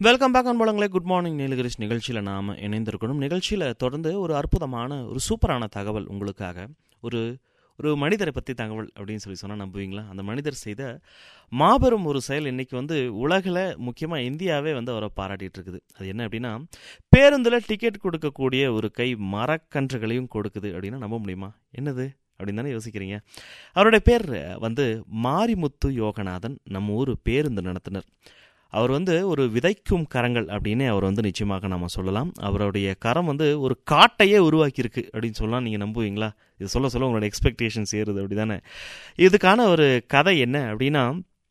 welcome back அன்பழங்களே good morning Nilgiris நிகழ்ச்சியில் நாம் இணைந்திருக்கணும் நிகழ்ச்சியில் தொடர்ந்து ஒரு அற்புதமான ஒரு சூப்பரான தகவல் உங்களுக்காக ஒரு ஒரு மனிதரை பற்றி தகவல் அப்படின்னு சொல்லி சொன்னால் நம்புவீங்களா அந்த மனிதர் செய்த மாபெரும் ஒரு செயல் இன்னைக்கு வந்து உலகில் முக்கியமாக இந்தியாவே வந்து அவரை பாராட்டிட்டு இருக்குது அது என்ன அப்படின்னா பேருந்தில் டிக்கெட் கொடுக்கக்கூடிய ஒரு கை மரக்கன்றுகளையும் கொடுக்குது அப்படின்னா நம்ப முடியுமா என்னது அப்படின்னு தானே யோசிக்கிறீங்க அவருடைய பேர் வந்து மாரிமுத்து யோகநாதன் நம்ம ஊர் பேருந்து நடத்துனர் அவர் வந்து ஒரு விதைக்கும் கரங்கள் அப்படின்னு அவர் வந்து நிச்சயமாக நம்ம சொல்லலாம் அவருடைய கரம் வந்து ஒரு காட்டையே உருவாக்கியிருக்கு அப்படின்னு சொல்லலாம் நீங்கள் நம்புவீங்களா இது சொல்ல சொல்ல உங்களோட எக்ஸ்பெக்டேஷன்ஸ் ஏறுது அப்படி தானே இதுக்கான ஒரு கதை என்ன அப்படின்னா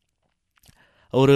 ஒரு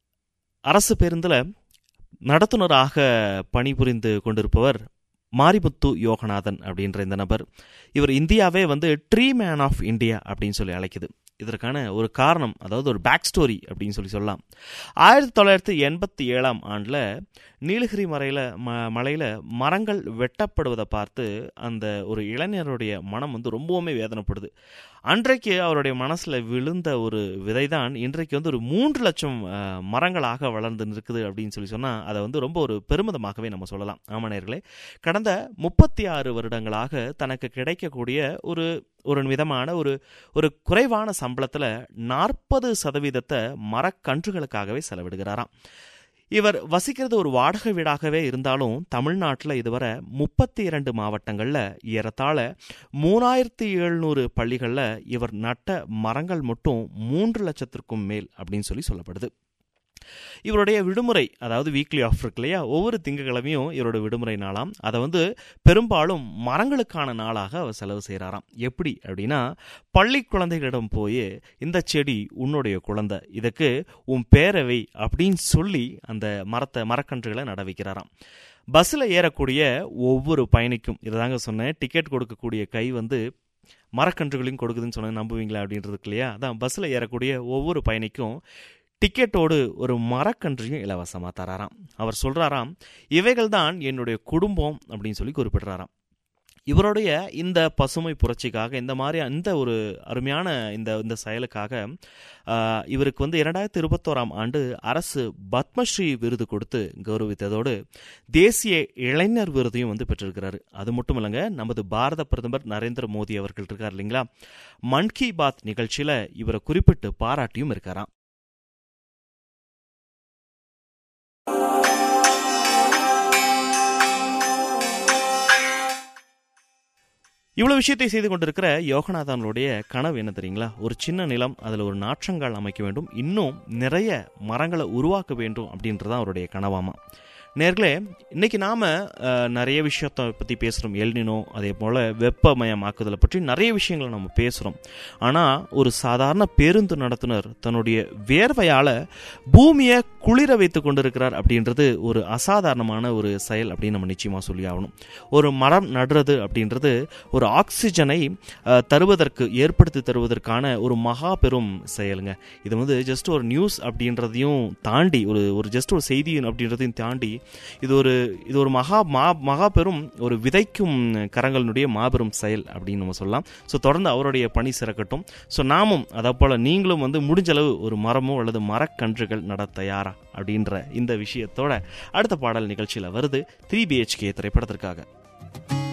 அரசு பேருந்தில் நடத்துனராக பணிபுரிந்து கொண்டிருப்பவர் மாரிமுத்து யோகநாதன் அப்படின்ற இந்த நபர் இவர் இந்தியாவே வந்து ட்ரீ மேன் ஆஃப் இந்தியா அப்படின்னு சொல்லி அழைக்குது இதற்கான ஒரு காரணம் அதாவது ஒரு பேக் ஸ்டோரி அப்படின்னு சொல்லி சொல்லலாம் ஆயிரத்தி தொள்ளாயிரத்தி எண்பத்தி ஏழாம் ஆண்டில் நீலகிரி மலையில் ம மலையில் மரங்கள் வெட்டப்படுவதை பார்த்து அந்த ஒரு இளைஞருடைய மனம் வந்து ரொம்பவுமே வேதனைப்படுது அன்றைக்கு அவருடைய மனசில் விழுந்த ஒரு விதை தான் இன்றைக்கு வந்து ஒரு மூன்று லட்சம் மரங்களாக வளர்ந்து நிற்குது அப்படின்னு சொல்லி சொன்னால் அதை வந்து ரொம்ப ஒரு பெருமிதமாகவே நம்ம சொல்லலாம் ஆமணர்களே கடந்த முப்பத்தி ஆறு வருடங்களாக தனக்கு கிடைக்கக்கூடிய ஒரு ஒரு விதமான ஒரு ஒரு குறைவான சம்பளத்தில் நாற்பது சதவீதத்தை மரக்கன்றுகளுக்காகவே செலவிடுகிறாராம் இவர் வசிக்கிறது ஒரு வாடகை வீடாகவே இருந்தாலும் தமிழ்நாட்டில் இதுவரை முப்பத்தி இரண்டு மாவட்டங்களில் ஏறத்தாழ மூணாயிரத்தி எழுநூறு பள்ளிகளில் இவர் நட்ட மரங்கள் மட்டும் மூன்று லட்சத்திற்கும் மேல் அப்படின்னு சொல்லி சொல்லப்படுது இவருடைய விடுமுறை அதாவது வீக்லி ஆஃப் இருக்கு இல்லையா ஒவ்வொரு திங்கக்கிழமையும் இவரோட விடுமுறை நாளாம் அதை வந்து பெரும்பாலும் மரங்களுக்கான நாளாக அவர் செலவு செய்கிறாராம் எப்படி அப்படின்னா பள்ளி குழந்தைகளிடம் போய் இந்த செடி உன்னுடைய குழந்தை இதுக்கு உன் பேரவை அப்படின்னு சொல்லி அந்த மரத்தை மரக்கன்றுகளை நட வைக்கிறாராம் பஸ்ஸில் ஏறக்கூடிய ஒவ்வொரு பயணிக்கும் இதாங்க சொன்னேன் டிக்கெட் கொடுக்கக்கூடிய கை வந்து மரக்கன்றுகளையும் கொடுக்குதுன்னு சொன்ன நம்புவீங்களா அப்படின்றதுக்கு இல்லையா அதான் பஸ்ஸில் ஏறக்கூடிய ஒவ்வொரு பயணிக்கும் டிக்கெட்டோடு ஒரு மரக்கன்றையும் இலவசமாக தராராம் அவர் சொல்கிறாராம் இவைகள் தான் என்னுடைய குடும்பம் அப்படின்னு சொல்லி குறிப்பிடுறாராம் இவருடைய இந்த பசுமை புரட்சிக்காக இந்த மாதிரி இந்த ஒரு அருமையான இந்த இந்த செயலுக்காக இவருக்கு வந்து இரண்டாயிரத்தி இருபத்தோராம் ஆண்டு அரசு பத்மஸ்ரீ விருது கொடுத்து கௌரவித்ததோடு தேசிய இளைஞர் விருதையும் வந்து பெற்றிருக்கிறாரு அது மட்டும் இல்லைங்க நமது பாரத பிரதமர் நரேந்திர மோடி அவர்கள் இருக்கார் இல்லைங்களா மன் கி பாத் நிகழ்ச்சியில் இவரை குறிப்பிட்டு பாராட்டியும் இருக்காராம் இவ்வளோ விஷயத்தை செய்து கொண்டிருக்கிற யோகநாதனுடைய கனவு என்ன தெரியுங்களா ஒரு சின்ன நிலம் அதில் ஒரு நாற்றங்கால் அமைக்க வேண்டும் இன்னும் நிறைய மரங்களை உருவாக்க வேண்டும் அப்படின்றதான் அவருடைய கனவாமா நேர்களே இன்னைக்கு நாம் நிறைய விஷயத்தை பற்றி பேசுகிறோம் எல்னினோ அதே போல் வெப்பமயமாக்குதலை பற்றி நிறைய விஷயங்களை நம்ம பேசுகிறோம் ஆனால் ஒரு சாதாரண பேருந்து நடத்துனர் தன்னுடைய வேர்வையால் பூமியை குளிர வைத்து கொண்டிருக்கிறார் அப்படின்றது ஒரு அசாதாரணமான ஒரு செயல் அப்படின்னு நம்ம நிச்சயமாக சொல்லி ஆகணும் ஒரு மரம் நடுறது அப்படின்றது ஒரு ஆக்சிஜனை தருவதற்கு ஏற்படுத்தி தருவதற்கான ஒரு மகா பெரும் செயலுங்க இது வந்து ஜஸ்ட் ஒரு நியூஸ் அப்படின்றதையும் தாண்டி ஒரு ஒரு ஜஸ்ட் ஒரு செய்தி அப்படின்றதையும் தாண்டி இது ஒரு இது ஒரு மகா மா மகா பெரும் ஒரு விதைக்கும் கரங்களினுடைய மாபெரும் செயல் அப்படின்னு நம்ம சொல்லலாம் ஸோ தொடர்ந்து அவருடைய பணி சிறக்கட்டும் ஸோ நாமும் அதை போல் நீங்களும் வந்து முடிஞ்சளவு ஒரு மரமோ அல்லது மரக்கன்றுகள் நட தயாரா அப்படின்ற இந்த விஷயத்தோட அடுத்த பாடல் நிகழ்ச்சியில் வருது த்ரீ பிஹெச்கே திரைப்படத்திற்காக